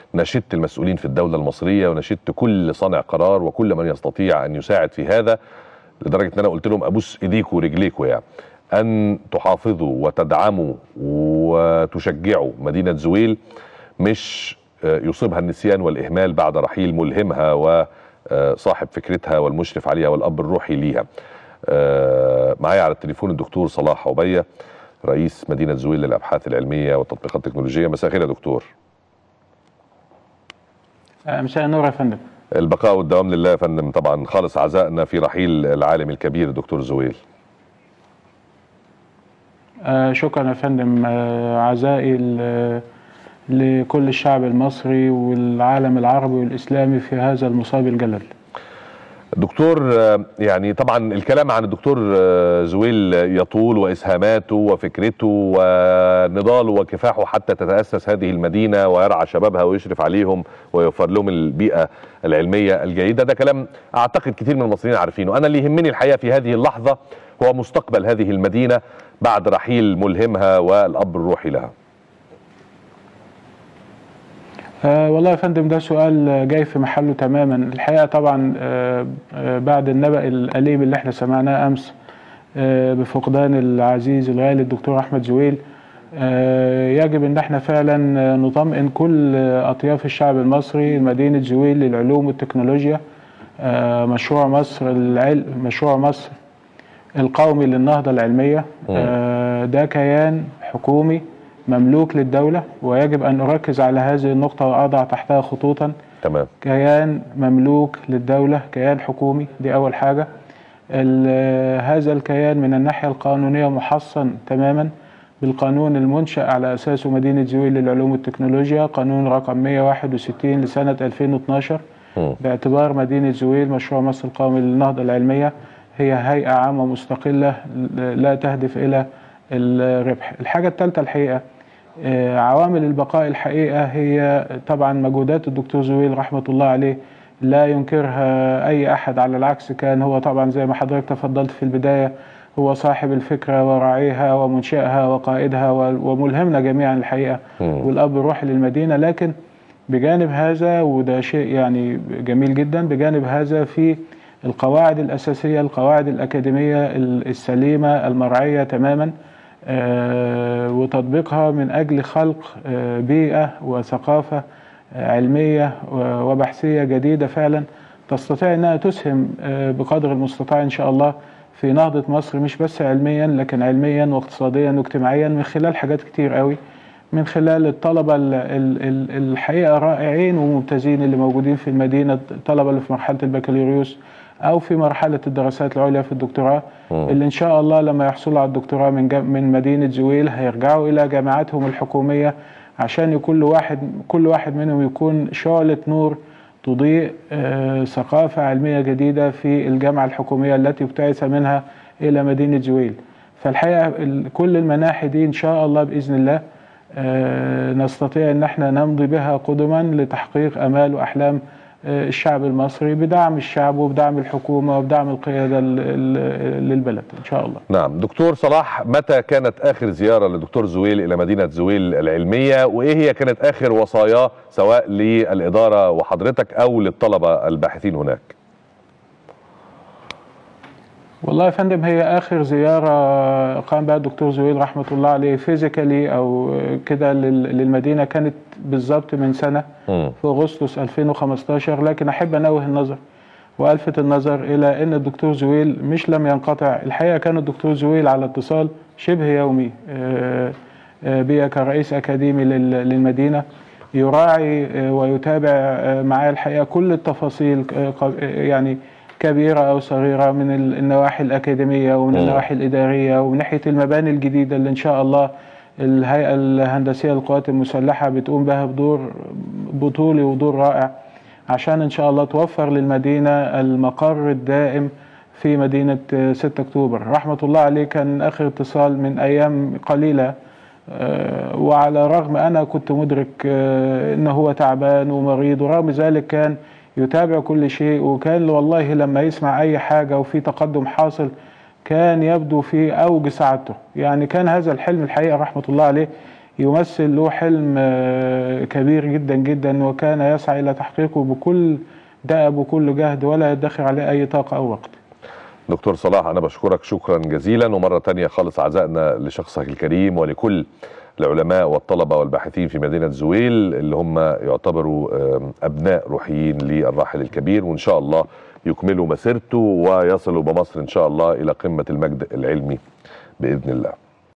نشدت المسؤولين في الدولة المصرية ونشدت كل صانع قرار وكل من يستطيع أن يساعد في هذا لدرجة أن أنا قلت لهم أبوس إيديكم ورجليكم يعني أن تحافظوا وتدعموا وتشجعوا مدينة زويل مش يصيبها النسيان والإهمال بعد رحيل ملهمها وصاحب فكرتها والمشرف عليها والأب الروحي ليها معايا على التليفون الدكتور صلاح عبية رئيس مدينة زويل للأبحاث العلمية والتطبيقات التكنولوجية مساء الخير يا دكتور مساء النور يا فندم البقاء والدوام لله يا فندم طبعا خالص عزائنا في رحيل العالم الكبير الدكتور زويل آه شكرا يا فندم آه عزائي لكل الشعب المصري والعالم العربي والإسلامي في هذا المصاب الجلل دكتور يعني طبعا الكلام عن الدكتور زويل يطول واسهاماته وفكرته ونضاله وكفاحه حتى تتاسس هذه المدينه ويرعى شبابها ويشرف عليهم ويوفر لهم البيئه العلميه الجيده ده كلام اعتقد كثير من المصريين عارفينه انا اللي يهمني الحقيقه في هذه اللحظه هو مستقبل هذه المدينه بعد رحيل ملهمها والاب الروحي لها آه والله يا فندم ده سؤال جاي في محله تماما الحقيقه طبعا آه آه بعد النبأ الأليم اللي احنا سمعناه امس آه بفقدان العزيز الغالي الدكتور احمد زويل آه يجب ان احنا فعلا نطمئن كل اطياف الشعب المصري مدينه زويل للعلوم والتكنولوجيا آه مشروع مصر العلم مشروع مصر القومي للنهضه العلميه آه ده كيان حكومي مملوك للدولة ويجب أن أركز على هذه النقطة وأضع تحتها خطوطا تمام كيان مملوك للدولة كيان حكومي دي أول حاجة هذا الكيان من الناحية القانونية محصن تماما بالقانون المنشأ على أساسه مدينة زويل للعلوم والتكنولوجيا قانون رقم 161 لسنة 2012 م. باعتبار مدينة زويل مشروع مصر القومي للنهضة العلمية هي هيئة عامة مستقلة لا تهدف إلى الربح الحاجة الثالثة الحقيقة عوامل البقاء الحقيقة هي طبعا مجهودات الدكتور زويل رحمة الله عليه لا ينكرها أي أحد على العكس كان هو طبعا زي ما حضرتك تفضلت في البداية هو صاحب الفكرة وراعيها ومنشئها وقائدها وملهمنا جميعا الحقيقة والأب الروحي للمدينة لكن بجانب هذا وده شيء يعني جميل جدا بجانب هذا في القواعد الأساسية القواعد الأكاديمية السليمة المرعية تماما آه وتطبيقها من أجل خلق آه بيئة وثقافة آه علمية وبحثية جديدة فعلا تستطيع أنها تسهم بقدر المستطاع إن شاء الله في نهضة مصر مش بس علميا لكن علميا واقتصاديا واجتماعيا من خلال حاجات كتير قوي من خلال الطلبة الحقيقة رائعين وممتازين اللي موجودين في المدينة الطلبة اللي في مرحلة البكالوريوس او في مرحله الدراسات العليا في الدكتوراه اللي ان شاء الله لما يحصلوا على الدكتوراه من من مدينه زويل هيرجعوا الى جامعاتهم الحكوميه عشان كل واحد كل واحد منهم يكون شعله نور تضيء آه ثقافه علميه جديده في الجامعه الحكوميه التي ابتعث منها الى مدينه زويل فالحقيقه كل المناحي دي ان شاء الله باذن الله آه نستطيع ان احنا نمضي بها قدما لتحقيق امال واحلام الشعب المصري بدعم الشعب وبدعم الحكومة وبدعم القيادة للبلد إن شاء الله نعم دكتور صلاح متى كانت آخر زيارة لدكتور زويل إلى مدينة زويل العلمية وإيه هي كانت آخر وصاياه سواء للإدارة وحضرتك أو للطلبة الباحثين هناك والله يا فندم هي اخر زياره قام بها الدكتور زويل رحمه الله عليه فيزيكالي او كده للمدينه كانت بالظبط من سنه في اغسطس 2015 لكن احب انوه النظر والفت النظر الى ان الدكتور زويل مش لم ينقطع الحقيقه كان الدكتور زويل على اتصال شبه يومي بي كرئيس اكاديمي للمدينه يراعي ويتابع معايا الحقيقه كل التفاصيل يعني كبيرة أو صغيرة من النواحي الأكاديمية ومن النواحي الإدارية ومن ناحية المباني الجديدة اللي إن شاء الله الهيئة الهندسية للقوات المسلحة بتقوم بها بدور بطولي ودور رائع عشان إن شاء الله توفر للمدينة المقر الدائم في مدينة 6 أكتوبر رحمة الله عليه كان آخر اتصال من أيام قليلة وعلى الرغم أنا كنت مدرك أنه هو تعبان ومريض ورغم ذلك كان يتابع كل شيء وكان والله لما يسمع أي حاجة وفي تقدم حاصل كان يبدو في أوج سعادته يعني كان هذا الحلم الحقيقة رحمة الله عليه يمثل له حلم آه، كبير جدا جدا وكان يسعى إلى تحقيقه بكل دأب وكل جهد ولا يدخر عليه أي طاقة أو وقت دكتور صلاح انا بشكرك شكرا جزيلا ومره تانية خالص عزائنا لشخصك الكريم ولكل العلماء والطلبه والباحثين في مدينه زويل اللي هم يعتبروا آم، ابناء روحيين للراحل الكبير وان شاء الله يكملوا مسيرته ويصلوا بمصر ان شاء الله الى قمه المجد العلمي باذن الله